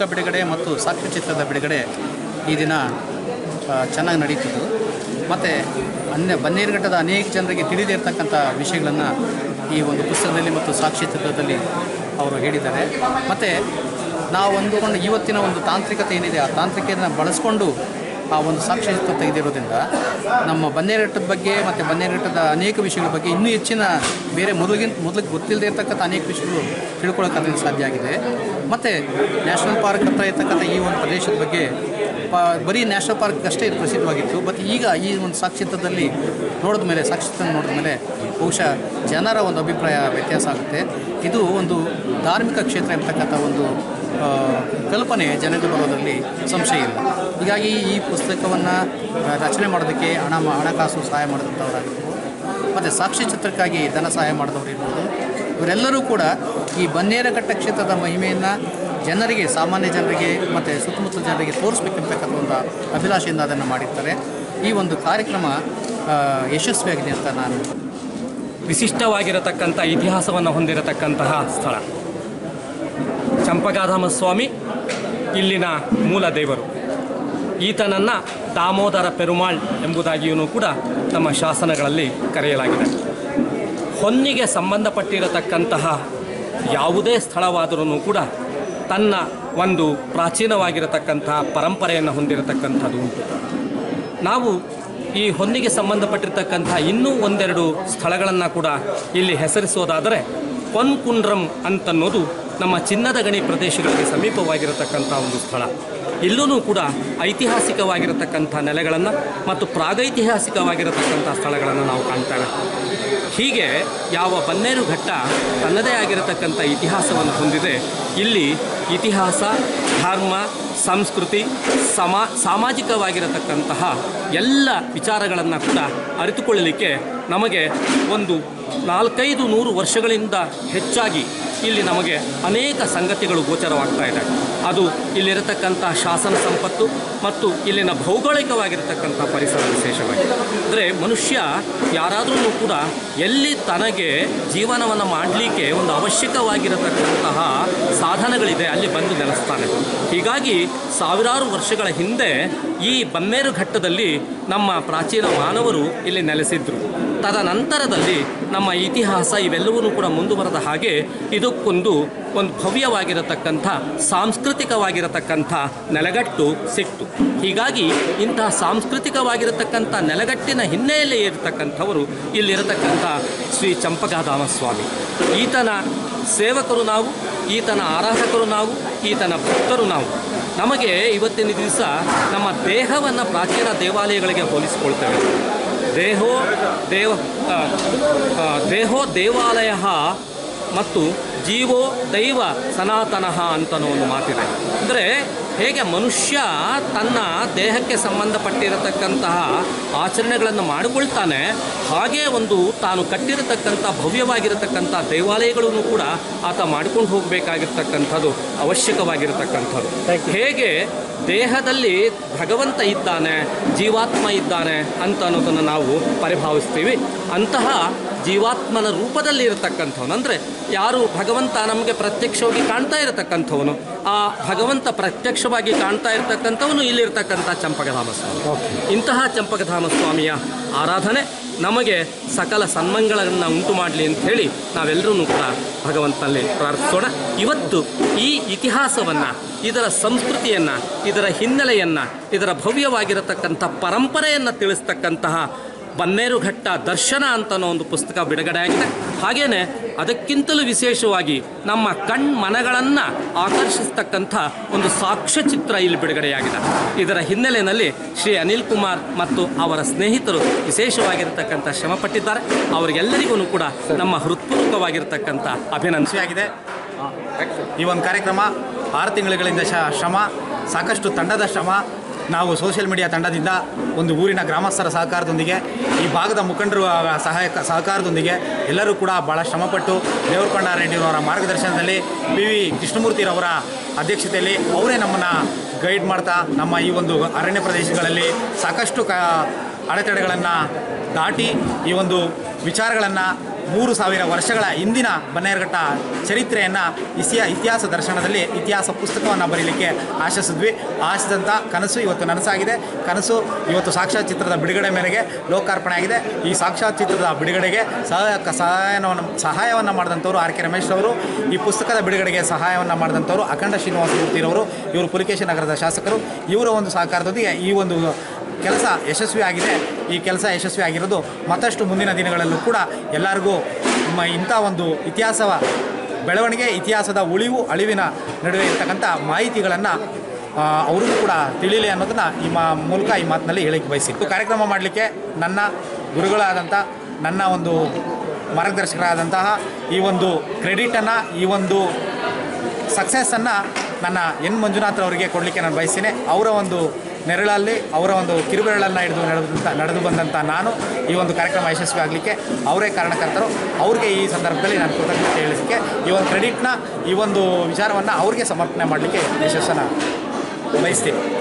ಪುಸ್ತಕ ಬಿಡುಗಡೆ ಮತ್ತು ಸಾಕ್ಷ್ಯಚಿತ್ರದ ಬಿಡುಗಡೆ ಈ ದಿನ ಆ, ಚೆನ್ನಾಗಿ ನಡೀತಿದ್ದು ಮತ್ತು ಅನ್ಯ ಬನ್ನೇರುಘಟ್ಟದ ಅನೇಕ ಜನರಿಗೆ ತಿಳಿದೇ ಇರತಕ್ಕಂಥ ವಿಷಯಗಳನ್ನು ಈ ಒಂದು ಪುಸ್ತಕದಲ್ಲಿ ಮತ್ತು ಸಾಕ್ಷ್ಯಚಿತ್ರದಲ್ಲಿ ಅವರು ಹೇಳಿದ್ದಾರೆ ಮತ್ತು ನಾವು ಅಂದುಕೊಂಡು ಇವತ್ತಿನ ಒಂದು ತಾಂತ್ರಿಕತೆ ಏನಿದೆ ಆ ತಾಂತ್ರಿಕೆಯನ್ನು ಬಳಸ್ಕೊಂಡು ಆ ಒಂದು ಸಾಕ್ಷ್ಯಚಿತ್ರ ತೆಗೆದಿರೋದ್ರಿಂದ ನಮ್ಮ ಬನ್ನೇರುಘಟ್ಟದ ಬಗ್ಗೆ ಮತ್ತು ಬನ್ನೇರುಘಟ್ಟದ ಅನೇಕ ವಿಷಯಗಳ ಬಗ್ಗೆ ಇನ್ನೂ ಹೆಚ್ಚಿನ ಬೇರೆ ಮೊದಲಿಗಿಂತ ಮೊದಲಿಗೆ ಗೊತ್ತಿಲ್ಲದೆ ಇರತಕ್ಕಂಥ ಅನೇಕ ವಿಷಯಗಳು ತಿಳ್ಕೊಳ್ಳೋಕೆ ಅದರಿಂದ ಸಾಧ್ಯ ಆಗಿದೆ ಮತ್ತು ನ್ಯಾಷನಲ್ ಪಾರ್ಕ್ ಹತ್ರ ಇರ್ತಕ್ಕಂಥ ಈ ಒಂದು ಪ್ರದೇಶದ ಬಗ್ಗೆ ಪ ಬರೀ ನ್ಯಾಷನಲ್ ಪಾರ್ಕ್ ಅಷ್ಟೇ ಇದು ಪ್ರಸಿದ್ಧವಾಗಿತ್ತು ಬಟ್ ಈಗ ಈ ಒಂದು ಸಾಕ್ಷಿತ್ವದಲ್ಲಿ ನೋಡಿದ ಮೇಲೆ ಸಾಕ್ಷಿತ್ವ ನೋಡಿದ ಮೇಲೆ ಬಹುಶಃ ಜನರ ಒಂದು ಅಭಿಪ್ರಾಯ ವ್ಯತ್ಯಾಸ ಆಗುತ್ತೆ ಇದು ಒಂದು ಧಾರ್ಮಿಕ ಕ್ಷೇತ್ರ ಇರ್ತಕ್ಕಂಥ ಒಂದು ಆ, ಕಲ್ಪನೆ ಜನರಿಗೆ ಬರೋದರಲ್ಲಿ ಸಂಶಯ ಇಲ್ಲ ಹೀಗಾಗಿ ಈ ಪುಸ್ತಕವನ್ನು ರಚನೆ ಮಾಡೋದಕ್ಕೆ ಹಣ ಮಾ- ಹಣಕಾಸು ಸಹಾಯ ಮಾಡಿದಂಥವರಾಗಿರ್ಬೋದು ಮತ್ತು ಸಾಕ್ಷ್ಯಚಿತ್ರಕ್ಕಾಗಿ ಧನ ಸಹಾಯ ಮಾಡಿದವರು ಇರ್ಬೋದು ಇವರೆಲ್ಲರೂ ಕೂಡ ಈ ಬನ್ನೇರಘಟ್ಟ ಕ್ಷೇತ್ರದ ಮಹಿಮೆಯನ್ನು ಜನರಿಗೆ ಸಾಮಾನ್ಯ ಜನರಿಗೆ ಮತ್ತು ಸುತ್ತಮುತ್ತಲ ಜನರಿಗೆ ತೋರಿಸ್ಬೇಕಂತಕ್ಕಂಥ ಒಂದು ಅಭಿಲಾಷೆಯಿಂದ ಅದನ್ನು ಮಾಡಿರ್ತಾರೆ ಈ ಒಂದು ಕಾರ್ಯಕ್ರಮ ಆ, ಯಶಸ್ವಿಯಾಗಿದೆ ಅಂತ ನಾನು ವಿಶಿಷ್ಟವಾಗಿರತಕ್ಕಂಥ ಇತಿಹಾಸವನ್ನು ಹೊಂದಿರತಕ್ಕಂತಹ ಸ್ಥಳ ಚಂಪಕಾಧಾಮ ಸ್ವಾಮಿ ಇಲ್ಲಿನ ಮೂಲ ದೇವರು ಈತನನ್ನು ದಾಮೋದರ ಪೆರುಮಾಳ್ ಎಂಬುದಾಗಿಯೂ ಕೂಡ ನಮ್ಮ ಶಾಸನಗಳಲ್ಲಿ ಕರೆಯಲಾಗಿದೆ ಹೊನ್ನಿಗೆ ಸಂಬಂಧಪಟ್ಟಿರತಕ್ಕಂತಹ ಯಾವುದೇ ಸ್ಥಳವಾದರೂ ಕೂಡ ತನ್ನ ಒಂದು ಪ್ರಾಚೀನವಾಗಿರತಕ್ಕಂತಹ ಪರಂಪರೆಯನ್ನು ಹೊಂದಿರತಕ್ಕಂಥದ್ದು ಉಂಟು ನಾವು ಈ ಹೊನ್ನಿಗೆ ಸಂಬಂಧಪಟ್ಟಿರ್ತಕ್ಕಂತಹ ಇನ್ನೂ ಒಂದೆರಡು ಸ್ಥಳಗಳನ್ನು ಕೂಡ ಇಲ್ಲಿ ಹೆಸರಿಸೋದಾದರೆ ಪೊನ್ಕುಂಡ್ರಂ ಅಂತನ್ನೋದು ನಮ್ಮ ಚಿನ್ನದ ಗಣಿ ಪ್ರದೇಶಗಳಿಗೆ ಸಮೀಪವಾಗಿರತಕ್ಕಂಥ ಒಂದು ಸ್ಥಳ ಇಲ್ಲೂ ಕೂಡ ಐತಿಹಾಸಿಕವಾಗಿರತಕ್ಕಂಥ ನೆಲೆಗಳನ್ನು ಮತ್ತು ಪ್ರಾಗೈತಿಹಾಸಿಕವಾಗಿರತಕ್ಕಂಥ ಸ್ಥಳಗಳನ್ನು ನಾವು ಕಾಣ್ತೇವೆ ಹೀಗೆ ಯಾವ ಬನ್ನೇರು ಘಟ್ಟ ತನ್ನದೇ ಆಗಿರತಕ್ಕಂಥ ಇತಿಹಾಸವನ್ನು ಹೊಂದಿದೆ ಇಲ್ಲಿ ಇತಿಹಾಸ ಧರ್ಮ ಸಂಸ್ಕೃತಿ ಸಮ ಸಾಮಾಜಿಕವಾಗಿರತಕ್ಕಂತಹ ಎಲ್ಲ ವಿಚಾರಗಳನ್ನು ಕೂಡ ಅರಿತುಕೊಳ್ಳಲಿಕ್ಕೆ ನಮಗೆ ಒಂದು ನಾಲ್ಕೈದು ನೂರು ವರ್ಷಗಳಿಂದ ಹೆಚ್ಚಾಗಿ ಇಲ್ಲಿ ನಮಗೆ ಅನೇಕ ಸಂಗತಿಗಳು ಗೋಚರವಾಗ್ತಾ ಇದೆ ಅದು ಇಲ್ಲಿರತಕ್ಕಂಥ ಶಾಸನ ಸಂಪತ್ತು ಮತ್ತು ಇಲ್ಲಿನ ಭೌಗೋಳಿಕವಾಗಿರತಕ್ಕಂಥ ಪರಿಸರ ವಿಶೇಷವಾಗಿದೆ ಅಂದರೆ ಮನುಷ್ಯ ಯಾರಾದರೂ ಕೂಡ ಎಲ್ಲಿ ತನಗೆ ಜೀವನವನ್ನು ಮಾಡಲಿಕ್ಕೆ ಒಂದು ಅವಶ್ಯಕವಾಗಿರತಕ್ಕಂತಹ ಸಾಧನಗಳಿದೆ ಅಲ್ಲಿ ಬಂದು ನೆಲೆಸ್ತಾನೆ ಹೀಗಾಗಿ ಸಾವಿರಾರು ವರ್ಷಗಳ ಹಿಂದೆ ಈ ಬನ್ನೇರು ಘಟ್ಟದಲ್ಲಿ ನಮ್ಮ ಪ್ರಾಚೀನ ಮಾನವರು ಇಲ್ಲಿ ನೆಲೆಸಿದ್ರು ತದನಂತರದಲ್ಲಿ ನಮ್ಮ ಇತಿಹಾಸ ಇವೆಲ್ಲವೂ ಕೂಡ ಮುಂದುವರೆದ ಹಾಗೆ ಇದಕ್ಕೊಂದು ಒಂದು ಭವ್ಯವಾಗಿರತಕ್ಕಂಥ ಸಾಂಸ್ಕೃತಿಕವಾಗಿರತಕ್ಕಂಥ ನೆಲೆಗಟ್ಟು ಸಿಕ್ತು ಹೀಗಾಗಿ ಇಂತಹ ಸಾಂಸ್ಕೃತಿಕವಾಗಿರತಕ್ಕಂಥ ನೆಲೆಗಟ್ಟಿನ ಹಿನ್ನೆಲೆಯಲ್ಲಿ ಇರತಕ್ಕಂಥವರು ಇಲ್ಲಿರತಕ್ಕಂಥ ಶ್ರೀ ಚಂಪಕಾಧಾಮ ಸ್ವಾಮಿ ಈತನ ಸೇವಕರು ನಾವು ಈತನ ಆರಾಧಕರು ನಾವು ಈತನ ಭಕ್ತರು ನಾವು ನಮಗೆ ಇವತ್ತಿನ ದಿವಸ ನಮ್ಮ ದೇಹವನ್ನು ಪ್ರಾಚೀನ ದೇವಾಲಯಗಳಿಗೆ ಹೋಲಿಸಿಕೊಳ್ತೇವೆ ದೇಹೋ ದೇವ ಆ, ಆ, ದೇಹೋ ದೇವಾಲಯ ಮತ್ತು ಜೀವೋ ದೈವ ಸನಾತನಃ ಅಂತನೋ ಒಂದು ಮಾತಿದೆ ಅಂದರೆ ಹೇಗೆ ಮನುಷ್ಯ ತನ್ನ ದೇಹಕ್ಕೆ ಸಂಬಂಧಪಟ್ಟಿರತಕ್ಕಂತಹ ಆಚರಣೆಗಳನ್ನು ಮಾಡಿಕೊಳ್ತಾನೆ ಹಾಗೇ ಒಂದು ತಾನು ಕಟ್ಟಿರತಕ್ಕಂಥ ಭವ್ಯವಾಗಿರತಕ್ಕಂಥ ದೇವಾಲಯಗಳನ್ನು ಕೂಡ ಆತ ಮಾಡ್ಕೊಂಡು ಹೋಗಬೇಕಾಗಿರ್ತಕ್ಕಂಥದ್ದು ಅವಶ್ಯಕವಾಗಿರತಕ್ಕಂಥದ್ದು ಹೇಗೆ ದೇಹದಲ್ಲಿ ಭಗವಂತ ಇದ್ದಾನೆ ಜೀವಾತ್ಮ ಇದ್ದಾನೆ ಅಂತ ಅನ್ನೋದನ್ನು ನಾವು ಪರಿಭಾವಿಸ್ತೀವಿ ಅಂತಹ ಜೀವಾತ್ಮನ ರೂಪದಲ್ಲಿ ಇರತಕ್ಕಂಥವನು ಅಂದರೆ ಯಾರು ಭಗವಂತ ನಮಗೆ ಪ್ರತ್ಯಕ್ಷವಾಗಿ ಕಾಣ್ತಾ ಇರತಕ್ಕಂಥವನು ಆ ಭಗವಂತ ಪ್ರತ್ಯಕ್ಷವಾಗಿ ಕಾಣ್ತಾ ಇರತಕ್ಕಂಥವನು ಇಲ್ಲಿರ್ತಕ್ಕಂಥ ಚಂಪಕಧಾಮ ಸ್ವಾಮಿ ಇಂತಹ ಚಂಪಕಧಾಮ ಸ್ವಾಮಿಯ ಆರಾಧನೆ ನಮಗೆ ಸಕಲ ಸನ್ಮಂಗಳಗಳನ್ನು ಉಂಟು ಮಾಡಲಿ ಅಂತ ಹೇಳಿ ನಾವೆಲ್ಲರೂ ಕೂಡ ಭಗವಂತನಲ್ಲಿ ಪ್ರಾರ್ಥಿಸೋಣ ಇವತ್ತು ಈ ಇತಿಹಾಸವನ್ನು ಇದರ ಸಂಸ್ಕೃತಿಯನ್ನು ಇದರ ಹಿನ್ನೆಲೆಯನ್ನು ಇದರ ಭವ್ಯವಾಗಿರತಕ್ಕಂಥ ಪರಂಪರೆಯನ್ನು ತಿಳಿಸ್ತಕ್ಕಂತಹ ಬನ್ನೇರುಘಟ್ಟ ದರ್ಶನ ಅಂತನೋ ಒಂದು ಪುಸ್ತಕ ಬಿಡುಗಡೆ ಆಗಿದೆ ಹಾಗೇನೆ ಅದಕ್ಕಿಂತಲೂ ವಿಶೇಷವಾಗಿ ನಮ್ಮ ಕಣ್ಮನಗಳನ್ನು ಆಕರ್ಷಿಸ್ತಕ್ಕಂಥ ಒಂದು ಸಾಕ್ಷ್ಯಚಿತ್ರ ಇಲ್ಲಿ ಬಿಡುಗಡೆಯಾಗಿದೆ ಇದರ ಹಿನ್ನೆಲೆಯಲ್ಲಿ ಶ್ರೀ ಅನಿಲ್ ಕುಮಾರ್ ಮತ್ತು ಅವರ ಸ್ನೇಹಿತರು ವಿಶೇಷವಾಗಿರತಕ್ಕಂಥ ಶ್ರಮ ಪಟ್ಟಿದ್ದಾರೆ ಅವರಿಗೆಲ್ಲರಿಗೂ ಕೂಡ ನಮ್ಮ ಹೃತ್ಪೂರ್ವಕವಾಗಿರತಕ್ಕಂಥ ಅಭಿನಂದನೆ ಆಗಿದೆ ಈ ಒಂದು ಕಾರ್ಯಕ್ರಮ ಆರು ತಿಂಗಳುಗಳಿಂದ ಶ ಶ್ರಮ ಸಾಕಷ್ಟು ತಂಡದ ಶ್ರಮ ನಾವು ಸೋಷಿಯಲ್ ಮೀಡಿಯಾ ತಂಡದಿಂದ ಒಂದು ಊರಿನ ಗ್ರಾಮಸ್ಥರ ಸಹಕಾರದೊಂದಿಗೆ ಈ ಭಾಗದ ಮುಖಂಡರು ಆ, ಸಹಾಯಕ ಸಹಕಾರದೊಂದಿಗೆ ಎಲ್ಲರೂ ಕೂಡ ಭಾಳ ಶ್ರಮಪಟ್ಟು ದೇವರಕೊಂಡ ರೆಡ್ಡಿಯವರ ಮಾರ್ಗದರ್ಶನದಲ್ಲಿ ಪಿ ವಿ ಕೃಷ್ಣಮೂರ್ತಿರವರ ಅಧ್ಯಕ್ಷತೆಯಲ್ಲಿ ಅವರೇ ನಮ್ಮನ್ನು ಗೈಡ್ ಮಾಡ್ತಾ ನಮ್ಮ ಈ ಒಂದು ಅರಣ್ಯ ಪ್ರದೇಶಗಳಲ್ಲಿ ಸಾಕಷ್ಟು ಕ ಅಡೆತಡೆಗಳನ್ನು ದಾಟಿ ಈ ಒಂದು ವಿಚಾರಗಳನ್ನು ಮೂರು ಸಾವಿರ ವರ್ಷಗಳ ಹಿಂದಿನ ಬನ್ನೇರುಘಟ್ಟ ಚರಿತ್ರೆಯನ್ನು ಇಸಿಯ ಇತಿಹಾಸ ದರ್ಶನದಲ್ಲಿ ಇತಿಹಾಸ ಪುಸ್ತಕವನ್ನು ಬರೀಲಿಕ್ಕೆ ಆಶಿಸಿದ್ವಿ ಆಶಿಸಿದಂಥ ಕನಸು ಇವತ್ತು ನನಸಾಗಿದೆ ಕನಸು ಇವತ್ತು ಸಾಕ್ಷಾತ್ ಚಿತ್ರದ ಬಿಡುಗಡೆ ಮೇರೆಗೆ ಲೋಕಾರ್ಪಣೆ ಆಗಿದೆ ಈ ಸಾಕ್ಷಾತ್ ಚಿತ್ರದ ಬಿಡುಗಡೆಗೆ ಸಹಾಯ ಸಹಾಯವನ್ನು ಸಹಾಯವನ್ನು ಮಾಡಿದಂಥವ್ರು ಆರ್ ಕೆ ರಮೇಶ್ ಅವರು ಈ ಪುಸ್ತಕದ ಬಿಡುಗಡೆಗೆ ಸಹಾಯವನ್ನು ಮಾಡಿದಂಥವ್ರು ಅಖಂಡ ಶ್ರೀನಿವಾಸ ಮೂರ್ತಿರವರು ಇವರು ಪುಲಿಕೇಶಿ ನಗರದ ಶಾಸಕರು ಇವರ ಒಂದು ಸಹಕಾರದೊಂದಿಗೆ ಈ ಒಂದು ಕೆಲಸ ಯಶಸ್ವಿ ಆಗಿದೆ ಈ ಕೆಲಸ ಯಶಸ್ವಿ ಆಗಿರೋದು ಮತ್ತಷ್ಟು ಮುಂದಿನ ದಿನಗಳಲ್ಲೂ ಕೂಡ ಎಲ್ಲರಿಗೂ ನಮ್ಮ ಇಂಥ ಒಂದು ಇತಿಹಾಸವ ಬೆಳವಣಿಗೆ ಇತಿಹಾಸದ ಉಳಿವು ಅಳಿವಿನ ನಡುವೆ ಇರ್ತಕ್ಕಂಥ ಮಾಹಿತಿಗಳನ್ನು ಅವ್ರಿಗೂ ಕೂಡ ತಿಳಿಯಲಿ ಅನ್ನೋದನ್ನು ಈ ಮಾ ಮೂಲಕ ಈ ಮಾತಿನಲ್ಲಿ ಹೇಳಿಕ್ಕೆ ಬಯಸಿತ್ತು ಕಾರ್ಯಕ್ರಮ ಮಾಡಲಿಕ್ಕೆ ನನ್ನ ಗುರುಗಳಾದಂಥ ನನ್ನ ಒಂದು ಮಾರ್ಗದರ್ಶಕರಾದಂತಹ ಈ ಒಂದು ಕ್ರೆಡಿಟನ್ನು ಈ ಒಂದು ಸಕ್ಸಸ್ಸನ್ನು ನನ್ನ ಎನ್ ಮಂಜುನಾಥ್ ಅವರಿಗೆ ಕೊಡಲಿಕ್ಕೆ ನಾನು ಬಯಸ್ತೀನಿ ಅವರ ಒಂದು ನೆರಳಲ್ಲಿ ಅವರ ಒಂದು ಕಿರುಬೆರಳನ್ನು ಹಿಡಿದು ನಡೆದಂಥ ನಡೆದು ಬಂದಂಥ ನಾನು ಈ ಒಂದು ಕಾರ್ಯಕ್ರಮ ಯಶಸ್ವಿ ಆಗಲಿಕ್ಕೆ ಅವರೇ ಕಾರಣಕರ್ತರು ಅವ್ರಿಗೆ ಈ ಸಂದರ್ಭದಲ್ಲಿ ನಾನು ಕೃತಜ್ಞತೆ ಹೇಳಿಸಲಿಕ್ಕೆ ಈ ಒಂದು ಕ್ರೆಡಿಟ್ನ ಈ ಒಂದು ವಿಚಾರವನ್ನು ಅವ್ರಿಗೆ ಸಮರ್ಪಣೆ ಮಾಡಲಿಕ್ಕೆ ಯಶಸ್ಸನ್ನು ಬಯಸ್ತೀನಿ